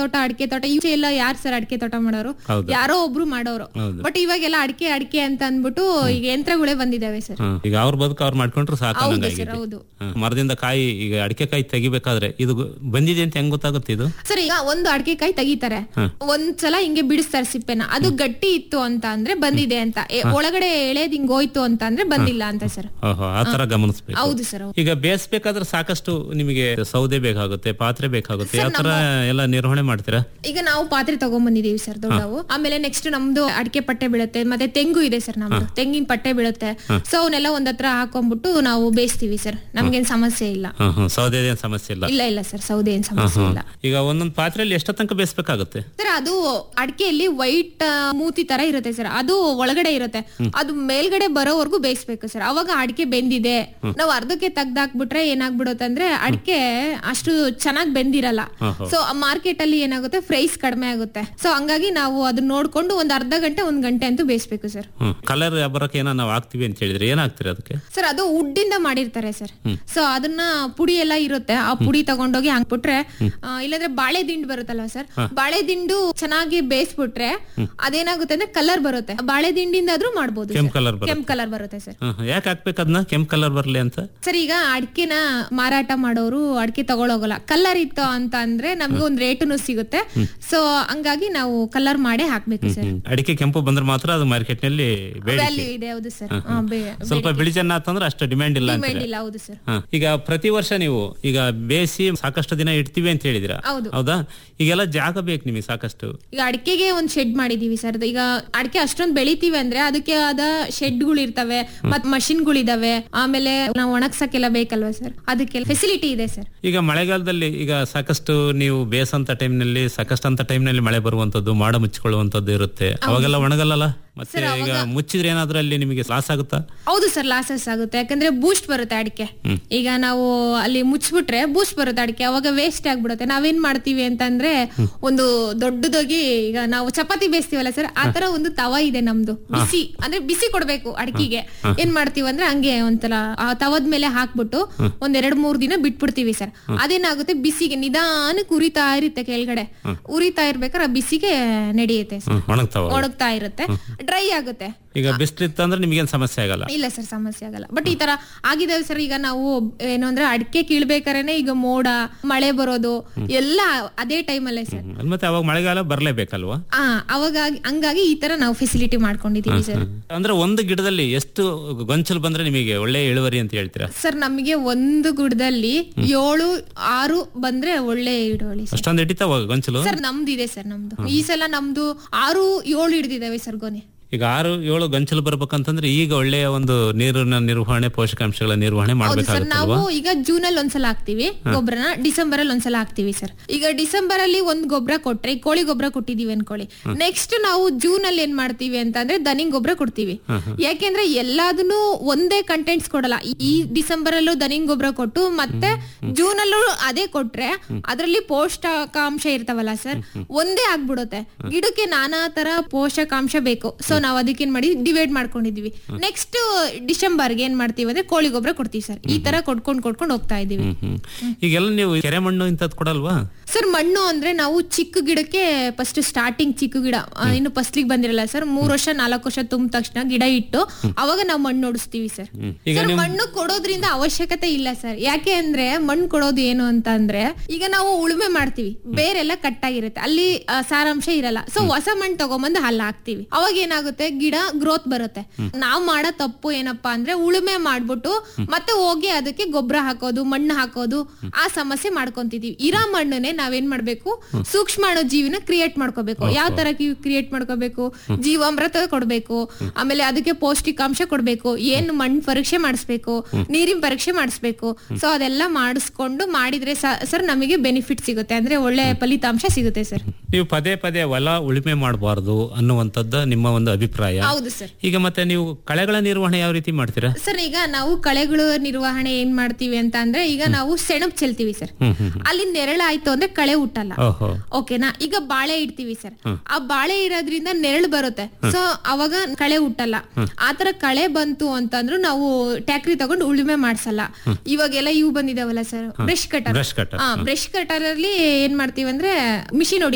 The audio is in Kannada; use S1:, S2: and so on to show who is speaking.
S1: ತೋಟ ಅಡಿಕೆ ತೋಟ ಈಚೆ ಎಲ್ಲ ಯಾರು ಸರ್ ಅಡಿಕೆ ತೋಟ ಮಾಡೋರು
S2: ಹೌದು.
S1: ಯಾರೋ ಒಬ್ರು ಮಾಡೋರು
S2: ಹೌದು.
S1: ಬಟ್ ಇವಾಗೆಲ್ಲ ಅಡಿಕೆ ಅಡಿಕೆ ಅಂತ ಅಂದ್ಬಿಟ್ಟು ಈಗ ಯಂತ್ರಗಳೇ ಬಂದಿದಾವೆ ಸರ್
S2: ಹ್ಮ್. ಈಗ ಅವ್ರ ಬದುಕು ಅವ್ರು ಮಾಡ್ಕೊಂಡ್ರು ಸಾಕು
S1: ಹೌದು
S2: ಅನ್ನಂಗಾಗಿದೆ.
S1: ಸರ್ ಹೌದು
S2: ಹ್ಮ್. ಮರದಿಂದ ಕಾಯಿ ಈಗ ಅಡಿಕೆ ಕಾಯಿ ತೆಗಿಬೇಕಾದ್ರೆ ಇದು ಗೊ- ಬಂದಿದೆ ಅಂತ ಹೆಂಗ್ ಗೊತ್ತಾಗುತ್ತೆ ಇದು
S1: ಸರ್ ಈಗ ಒಂದು ಅಡಿಕೆ ಕಾಯಿ ತೆಗಿತಾರೆ ಒಂದ್ಸಲ ಹಿಂಗೆ ಬಿಡಿಸ್ತಾರೆ ಸಿಪ್ಪೆನ ಅದು ಗಟ್ಟಿ ಇತ್ತು ಅಂತ ಅಂದ್ರೆ ಬಂದಿದೆ ಅಂತ ಎ- ಒಳಗಡೆ ಎಳೆದ್ ಹಿಂಗ್ ಹೋಯ್ತು ಅಂತ ಅಂದ್ರೆ ಬಂದಿಲ್ಲ ಅಂತ ಸರ್
S2: ಓಹೋ ಆ ತರ ಗಮನಿಸ್ಬೇಕು
S1: ಹೌದು ಸರ್
S2: ಈಗ ಬೇಯಿಸ್ಬೇಕಾದ್ರೆ ಸಾಕಷ್ಟು ನಿಮಗೆ ಸೌದೆ ಬೇಕಾಗುತ್ತೆ ಪಾತ್ರೆ ಬೇಕಾಗುತ್ತೆ ಯಾವ ತರ ಎಲ್ಲ ನಿರ್ವಹಣೆ ಮಾಡ್ತೀರಾ
S1: ಈಗ ನಾವು ಪಾತ್ರೆ ತಗೊಂಡ್ಬಂದಿದೀವಿ ಸರ್ ದೊಡ್ಡವು ಆಮೇಲೆ ನೆಕ್ಸ್ಟ್ ನಮ್ದು ಅಡಿಕೆ ಪಟ್ಟೆ ಬೀಳುತ್ತೆ ಮತ್ತೆ ತೆಂಗು ಇದೆ ಸರ್ ನಮ್ದು ತೆಂಗಿನ ಪಟ್ಟೆ ಬೀಳುತ್ತೆ ಸೊ ಅವನ್ನೆಲ್ಲ ಒಂದ್ ಹತ್ರ ಹಾಕೊಂಡ್ಬಿಟ್ಟು ನಾವು ಬೇಯಿಸ್ತೀವಿ ಸರ್ ನಮ್ಗೇನ್ ಸಮಸ್ಯೆ ಇಲ್ಲ
S2: ಹ್ಮ್ ಹ್ಮ್ ಸೌದೆ ಏನ್ ಸಮಸ್ಯೆ ಇಲ್ಲ
S1: ಇಲ್ಲ ಇಲ್ಲ ಸರ್ ಸೌದೆ ಏನ್ ಸಮಸ್ಯೆ ಇಲ್ಲ
S2: ಈಗ ಒಂದೊಂದು ಪಾತ್ರೆಯಲ್ಲಿ ಎಷ್ಟ ತನಕ ಬೇಯಿಸ್ಬೇಕಾಗುತ್ತೆ
S1: ಸರ್ ಅದು ಅಡಿಕೆಯಲ್ಲಿ ವೈಟ್ ಮೂತಿ ತರ ಇರುತ್ತೆ ಸರ್ ಅದು ಒಳಗಡೆ ಇರುತ್ತೆ ಅದು ಮೇಲ್ಗಡೆ ಬರೋವರೆಗೂ ಬೇಯಿಸ್ಬೇಕು ಸರ್ ಅವಾಗ ಅಡಿಕೆ ಬೆಂದಿದೆ ನಾವು ಅರ್ಧಕ್ಕೆ ತೆಗ್ದಾಕ್ಬಿಟ್ರೆ ಏನಾಗ್ಬಿಡುತ್ತೆ ಅಂದ್ರೆ ಅಡಿಕೆ ಅಷ್ಟು ಚೆನ್ನಾಗಿ ಬೆಂದಿರಲ್ಲ ಸೊ ಮಾರ್ಕೆಟ್ ಅಲ್ಲಿ ಏನಾಗುತ್ತೆ ಪ್ರೈಸ್ ಕಡಿಮೆ ಆಗುತ್ತೆ ಸೊ ಹಂಗಾಗಿ ನಾವು ಅದನ್ನ ನೋಡ್ಕೊಂಡು ಒಂದ್ ಅರ್ಧ ಗಂಟೆ ಒಂದ್ ಗಂಟೆ ಅಂತೂ ಬೇಯಿಸ್ಬೇಕು ಸರ್
S2: ಹ್ಮ್ ಕಲರ್ ಬರಕ್ಕೆ ಏನೋ ನಾವು ಹಾಕ್ತಿವಿ ಅಂತ ಹೇಳಿದ್ರೆ ಏನ್ ಹಾಕ್ತೀರಿ ಅದಕ್ಕೆ
S1: ಸರ್ ಅದು ಉಡ್ಡಿಂದ ಮಾಡಿರ್ತಾರೆ ಸರ್ ಸೊ ಅದನ್ನ ಪುಡಿ ಎಲ್ಲ ಇರುತ್ತೆ ಆ ಪುಡಿ ತಗೊಂಡೋಗಿ ಹಾಕ್ಬಿಟ್ರೆ ಆ, ಇಲ್ಲಾಂದ್ರೆ ಬಾಳೆ ದಿಂಡು ಬರುತ್ತಲ್ವಾ ಸರ್ ಬಾಳೆ ದಿಂಡು ಚೆನ್ನಾಗಿ ಬೇಯಿಸ್ಬಿಟ್ರೆ ಅದೇನಾಗುತ್ತೆ ಅಂದ್ರೆ ಕಲರ್ ಬರುತ್ತೆ ಬಾಳೆ ದಿಂಡಿಂದಾದ್ರೂ ಮಾಡ್ಬೋದು
S2: ಕೆಂಪ್ ಕಲರ್ ಬರುತ್ತೆ
S1: ಕೆಂಪ್ ಕಲರ್ ಬರುತ್ತೆ ಸರ್
S2: ಹ್ಮ್ ಹ್ಮ್. ಯಾಕೆ ಹಾಕ್ಬೇಕು ಅದನ್ನ ಕೆಂಪ್ ಕಲರ್ ಬರ್ಲಿ ಅಂತ
S1: ಸರ್ ಈಗ ಅಡಿಕೆನ ಮಾರಾಟ ಮಾಡೋರು ಅಡಿಕೆ ತಗೊಳೋಗಲ್ಲ ಕಲರ್ ಇತ್ತು ಅಂತ ಅಂದ್ರೆ ನಮ್ಗೆ ಒಂದ್ ರೇಟುನು ಸಿಗುತ್ತೆ ಸೊ ಹಂಗಾಗಿ ನಾವು ಕಲರ್ ಮಾಡೇ ಹಾಕ್ಬೇಕು ಸರ್
S2: ಹ್ಮ್. ಅಡಿಕೆ ಕೆಂಪು ಬಂದ್ರೆ ಮಾತ್ರ ಅದು ಮಾರ್ಕೆಟ್ ನಲ್ಲಿ ಬೇಡಿಕೆ
S1: ವ್ಯಾಲ್ಯೂ ಇದೆ ಹೌದು ಸರ್
S2: ಸ್ವಲ್ಪ ಬಿಳಿ ಚೆನ್ನ ಆತಂದ್ರೆ ಅಷ್ಟು ಡಿಮ್ಯಾಂಡ್ ಇಲ್ಲ ಅಂತ
S1: ಡಿಮ್ಯಾಂಡ್ ಇಲ್ಲ ಹೌದು ಸರ್
S2: ಹಾ. ಈಗ ಪ್ರತಿ ವರ್ಷ ನೀವು ಈಗ ಬೇಯಿಸಿ ಸಾಕಷ್ಟು ದಿನ ಇಡ್ತೀವಿ ಅಂತ ಹೇಳಿದಿರಾ
S1: ಹೌದು.
S2: ಹೌದಾ ಈಗೆಲ್ಲ ಜಾಗ ಬೇಕು ನಿಮಗೆ ಸಾಕಷ್ಟು
S1: ಈಗ ಅಡಿಕೆಗೆ ಒಂದ್ ಶೆಡ್ ಮಾಡಿದೀವಿ ಸರ್ ಈಗ ಅಡಿಕೆ ಅಷ್ಟೊಂದ್ ಬೆಳಿತೀವಿ ಅಂದ್ರೆ ಅದಕ್ಕೆ ಆದ ಶೆಡ್ಗಳು ಇರ್ತವೆ ಮತ್ ಮಷಿನ್ಗಳು ಇದಾವೆ ಆಮೇಲೆ ನಾವು ಒಣಗ್ಸಕ್ಕೆಲ್ಲ ಬೇಕಲ್ವಾ ಸರ್ ಅದಕ್ಕೆಲ್ಲ ಫೆಸಿಲಿಟಿ ಇದೆ ಸರ್
S2: ಈಗ ಮಳೆಗಾಲದಲ್ಲಿ ಈಗ ಸಾಕಷ್ಟು ನೀವು ಬೇಸಂತ ಟೈಮ್ನಲ್ಲಿ ಸಾಕಷ್ಟು ಅಂತ ಟೈಮ್ನಲ್ಲಿ ಮಳೆ ಬರುವಂತದ್ದು ಮಾಡ ಮುಚ್ಚಿಕೊಳ್ಳುವಂತದ್ದು ಇರುತ್ತೆ ಅವಾಗೆಲ್ಲ ಒಣಗಲ್ಲಲ್ಲ ಮತ್ತೆ ಈಗ ಮುಚ್ಚಿದ್ರೆ ಏನಾದ್ರೂ ಅಲ್ಲಿ ನಿಮಗೆ ಲಾಸ್ ಆಗುತ್ತಾ
S1: ಹೌದು ಸರ್ ಲಾಸಸ್ ಆಗುತ್ತೆ ಯಾಕಂದ್ರೆ ಬೂಸ್ಟ್ ಬರುತ್ತೆ ಅಡಿಕೆ ಈಗ ನಾವು ಅಲ್ಲಿ ಮುಚ್ಚಿಬಿಟ್ರೆ ಬೂಸ್ಟ್ ಬರುತ್ತೆ ಅಡಿಕೆ ಅವಾಗ ವೇಸ್ಟ್ ಆಗ್ಬಿಡುತ್ತೆ ನಾವೇನ್ ಮಾಡ್ತೀವಿ ಅಂತಂದ್ರೆ ಒಂದು ದೊಡ್ಡದಾಗಿ ಈಗ ನಾವು ಚಪಾತಿ ಬೇಯಿಸ್ತೀವಲ್ಲ ಸರ್ ಆ ತರ ಒಂದು ತವ ಇದೆ ನಮ್ದು ಬಿಸಿ ಅಂದ್ರೆ ಬಿಸಿ ಕೊಡ್ಬೇಕು ಅಡಿಕೆಗೆ ಏನ್ ಮಾಡ್ತೀವಿ ಅಂದ್ರೆ ಹಂಗೆ ಒಂಥರ ಆ ತವದ ಮೇಲೆ ಹಾಕ್ಬಿಟ್ಟು ಒಂದ್ ಎರಡ್ ಮೂರ್ ದಿನ ಬಿಟ್ಬಿಡ್ತೀವಿ ಸರ್ ಅದೇನಾಗುತ್ತೆ ಬಿಸಿಗೆ ನಿಧಾನಕ್ಕೆ ಉರಿತಾ ಇರುತ್ತೆ ಕೆಳಗಡೆ ಉರಿತಾ ಇರ್ಬೇಕಾದ್ರೆ ಆ ಬಿಸಿಗೆ ನಡೆಯುತ್ತೆ ಸರ್
S2: ಹ್ಮ್, ಒಣಗ್ತಾವ
S1: ಒಣಗ್ತಾ ಇರುತ್ತೆ ಡ್ರೈ ಆಗುತ್ತೆ
S2: ಈಗ ಬಿಸಿಲಿತ್ತು ಅಂದ್ರೆ ನಿಮ್ಗೇನ್ ಸಮಸ್ಯೆ ಆಗಲ್ಲ
S1: ಇಲ್ಲ ಸರ್ ಸಮಸ್ಯೆ ಆಗಲ್ಲ ಬಟ್ ಈ ತರ ಆಗಿದಾವೆ ಸರ್ ಈಗ ನಾವು ಏನು ಅಂದ್ರೆ ಅಡಿಕೆ ಕೀಳ್ಬೇಕಾರೇನೆ ಈಗ ಮೋಡ ಮಳೆ ಬರೋದು ಎಲ್ಲ ಅದೇ ಟೈಮಲ್ಲೇ ಸರ್
S2: ಹ್ಮ್. ಮತ್ತೆ ಅವಾಗ ಮಳೆಗಾಲ ಬರ್ಲೇಬೇಕಲ್ವಾ
S1: ಆ ಅವಾಗ ಹಂಗಾಗಿ ಈ ತರ ನಾವು ಫೆಸಿಲಿಟಿ ಮಾಡ್ಕೊಂಡಿದೀವಿ ಸರ್
S2: ಅಂದ್ರೆ ಒಂದು ಗಿಡದಲ್ಲಿ ಎಷ್ಟು ಗೊಂಚಲು ಬಂದ್ರೆ ನಿಮಗೆ ಒಳ್ಳೆ ಇಳುವರಿ ಅಂತ ಹೇಳ್ತೀರಾ
S1: ಸರ್ ನಮಗೆ ಒಂದು ಗುಡದಲ್ಲಿ ಏಳು ಆರು ಬಂದ್ರೆ ಒಳ್ಳೆ ಇಳುವಳಿ ಸರ್
S2: ಅಷ್ಟೊಂದು ಹಿಡಿತಾವ ಗೊಂಚಲು
S1: ಸರ್ ನಮ್ದಿದೆ ಸರ್ ನಮ್ದು ಈ ಸಲ ನಮ್ದು ಆರು ಏಳು ಹಿಡ್ದಿದಾವೆ ಸರ್ ಗೊನೆ
S2: ಈಗ ಆರು ಏಳು ಗಂಚಲು ಬರ್ಬೇಕಂತಂದ್ರೆ ಈಗ ಒಳ್ಳೆಯ ಒಂದು ನೀರಿನ ನಿರ್ವಹಣೆ ಪೋಷಕಾಂಶಗಳ ನಿರ್ವಹಣೆ
S1: ಹೌದು ಸರ್
S2: ಮಾಡ್ಬೇಕಾಗುತ್ತಲ್ವಾ
S1: ನಾವು ಈಗ ಜೂನ್ ಅಲ್ಲಿ ಒಂದ್ಸಲ ಹಾಕ್ತಿವಿ ಗೊಬ್ಬರನ ಡಿಸೆಂಬರ್ ಅಲ್ಲಿ ಒಂದ್ಸಲ ಹಾಕ್ತಿವಿ ಸರ್ ಈಗ ಡಿಸೆಂಬರ್ ಅಲ್ಲಿ ಒಂದ್ ಗೊಬ್ಬರ ಕೊಟ್ರೆ ಈ ಕೋಳಿ ಗೊಬ್ಬರ ಕೊಟ್ಟಿದೀವಿ ಅನ್ಕೊಳ್ಳಿ ನೆಕ್ಸ್ಟ್ ನಾವು ಜೂನ್ ಅಲ್ಲಿ ಏನ್ ಮಾಡ್ತೀವಿ ಅಂತಂದ್ರೆ ದನಿಂಗ್ ಗೊಬ್ಬರ ಕೊಡ್ತೀವಿ ಯಾಕೆಂದ್ರೆ ಎಲ್ಲಾದನ್ನು ಒಂದೇ ಕಂಟೆಂಟ್ಸ್ ಕೊಡಲ್ಲ ಈ ಡಿಸೆಂಬರ್ ಅಲ್ಲೂ ದನಿಂಗ್ ಗೊಬ್ಬರ ಕೊಟ್ಟು ಮತ್ತೆ ಜೂನ್ ಅಲ್ಲೂ ಅದೇ ಕೊಟ್ರೆ ಅದರಲ್ಲಿ ಪೋಷಕಾಂಶ ಇರ್ತಾವಲ್ಲ ಸರ್ ಒಂದೇ ಆಗ್ಬಿಡುತ್ತೆ ಗಿಡಕ್ಕೆ ನಾನಾ ತರ ಪೋಷಕಾಂಶ ಬೇಕು ಸೊ ನಾವು ಅದಕ್ಕೆ ಏನ್ ಮಾಡಿ ಡಿವೈಡ್ ಮಾಡ್ಕೊಂಡಿದೀವಿ ನೆಕ್ಸ್ಟ್ ಡಿಸೆಂಬರ್ಗೆ ಏನ್ ಮಾಡ್ತೀವಿ ಅಂದ್ರೆ ಕೋಳಿ ಗೊಬ್ಬರ ಕೊಡ್ತೀವಿ ಸರ್ ಈ ತರ ಕೊಡ್ಕೊಂಡ್ ಕೊಡ್ಕೊಂಡು ಹೋಗ್ತಾ ಇದೀವಿ
S2: ಹ್ಮ್ ಈಗೆಲ್ಲ ನೀವು ಕೆರೆ ಮಣ್ಣು ಇಂಥದ್ದು ಕೊಡಲ್ವಾ
S1: ಸರ್ ಮಣ್ಣು ಅಂದ್ರೆ ನಾವು ಚಿಕ್ಕ ಗಿಡಕ್ಕೆ ಫಸ್ಟ್ ಸ್ಟಾರ್ಟಿಂಗ್ ಚಿಕ್ಕ ಗಿಡ ಆ, ಇನ್ನು ಫಸ್ಲಿಗೆ ಬಂದಿರಲ್ಲ ಸರ್ ಮೂರ್ ವರ್ಷ ನಾಲ್ಕು ವರ್ಷ ತುಂಬ ತಕ್ಷಣ ಗಿಡ ಇಟ್ಟು ಅವಾಗ ನಾವು ಮಣ್ಣು ನೋಡಿಸ್ತೀವಿ ಸರ್
S2: ಈಗ
S1: ಸರ್ ಮಣ್ಣು ಕೊಡೋದ್ರಿಂದ ಅವಶ್ಯಕತೆ ಇಲ್ಲ ಸರ್ ಯಾಕೆ ಅಂದ್ರೆ ಮಣ್ಣು ಕೊಡೋದು ಏನು ಅಂತ ಅಂದ್ರೆ ಈಗ ನಾವು ಉಳುಮೆ ಮಾಡ್ತೀವಿ ಬೇರೆಲ್ಲ ಕಟ್ಟಾಗಿರುತ್ತೆ ಅಲ್ಲಿ ಆ, ಸಾರಾಂಶ ಇರಲ್ಲ ಸೊ ಹೊಸ ಮಣ್ಣು ತಗೊಂಬಂದು ಅಲ್ಲಿ ಹಾಕ್ತಿವಿ ಅವಾಗ ಏನಾಗುತ್ತೆ ಗಿಡ ಗ್ರೋತ್ ಬರುತ್ತೆ ನಾವ್ ಮಾಡೋ ತಪ್ಪು ಏನಪ್ಪಾ ಅಂದ್ರೆ ಉಳುಮೆ ಮಾಡ್ಬಿಟ್ಟು ಮತ್ತೆ ಹೋಗಿ ಅದಕ್ಕೆ ಗೊಬ್ಬರ ಹಾಕೋದು ಮಣ್ಣು ಹಾಕೋದು ಆ ಸಮಸ್ಯೆ ಮಾಡ್ಕೊಂತಿದೀವಿ ಇರೋ ಮಣ್ಣನ್ನೇ ನಾವೇನ್ ಮಾಡ್ಬೇಕು ಸೂಕ್ಷ್ಮಾಣು ಜೀವಿನ ಕ್ರಿಯೇಟ್ ಮಾಡ್ಕೋಬೇಕು ಯಾವ ತರ ಕ್ರಿಯೇಟ್ ಮಾಡ್ಕೋಬೇಕು ಜೀವಾಮೃತ ಕೊಡ್ಬೇಕು ಆಮೇಲೆ ಅದಕ್ಕೆ ಪೌಷ್ಟಿಕಾಂಶ ಕೊಡ್ಬೇಕು ಏನ್ ಮಣ್ಣು ಪರೀಕ್ಷೆ ಮಾಡಿಸ್ಬೇಕು ನೀರಿನ ಪರೀಕ್ಷೆ ಮಾಡಿಸ್ಬೇಕು ಸೊ ಅದೆಲ್ಲ ಮಾಡಿಸ್ಕೊಂಡು ಮಾಡಿದ್ರೆ ಸರ್ ನಮಗೆ ಬೆನಿಫಿಟ್ ಸಿಗುತ್ತೆ ಅಂದ್ರೆ ಒಳ್ಳೆ ಫಲಿತಾಂಶ ಸಿಗುತ್ತೆ ಸರ್
S2: ನೀವು ಪದೇ ಪದೇ ಹೊಲ ಉಳುಮೆ ಮಾಡಬಾರ್ದು ಅನ್ನುವಂಥದ್ದು ನಿಮ್ಮ ಒಂದು ಅಭಿಪ್ರಾಯ
S1: ಹೌದು ಸರ್
S2: ಈಗ ಮತ್ತೆ ನೀವು ಕಳೆಗಳ ನಿರ್ವಹಣೆ ಯಾವ ರೀತಿ ಮಾಡ್ತೀರಾ
S1: ಸರ್ ಈಗ ನಾವು ಕಳೆಗಳು ನಿರ್ವಹಣೆ ಏನ್ ಮಾಡ್ತೀವಿ ಅಂತ ಅಂದ್ರೆ ಈಗ ನಾವು ಸೆಣಬ್ ಚೆಲ್ತೀವಿ ಸರ್
S2: ಹ್ಮ್ ಹ್ಮ್
S1: ಅಲ್ಲಿ ನೆರಳಾಯ್ತು ಅಂದ್ರೆ ಕಳೆ ಹುಟ್ಟಲ್ಲ
S2: ಓಹೋ
S1: ಓಕೆನಾ ಈಗ ಬಾಳೆ ಇಡ್ತೀವಿ ಸರ್ ಆ ಬಾಳೆ ಇರೋದ್ರಿಂದ ನೆರಳು ಬರುತ್ತೆ ಸೊ ಅವಾಗ ಕಳೆ ಹುಟ್ಟಲ್ಲ ಆತರ ಕಳೆ ಬಂತು ಅಂತಂದ್ರು ನಾವು ಟ್ಯಾಕ್ರಿ ತಗೊಂಡು ಉಳುಮೆ ಮಾಡ್ಸಲ್ಲ ಇವಾಗೆಲ್ಲ ಇವು ಬಂದಿದಾವಲ್ಲ sir brush cutter
S2: brush cutter
S1: brush cutter ಅಲ್ಲಿ ಏನ್ ಮಾಡ್ತೀವಿ ಅಂದ್ರೆ ಮಿಷಿನ್ ಹೊಡಿ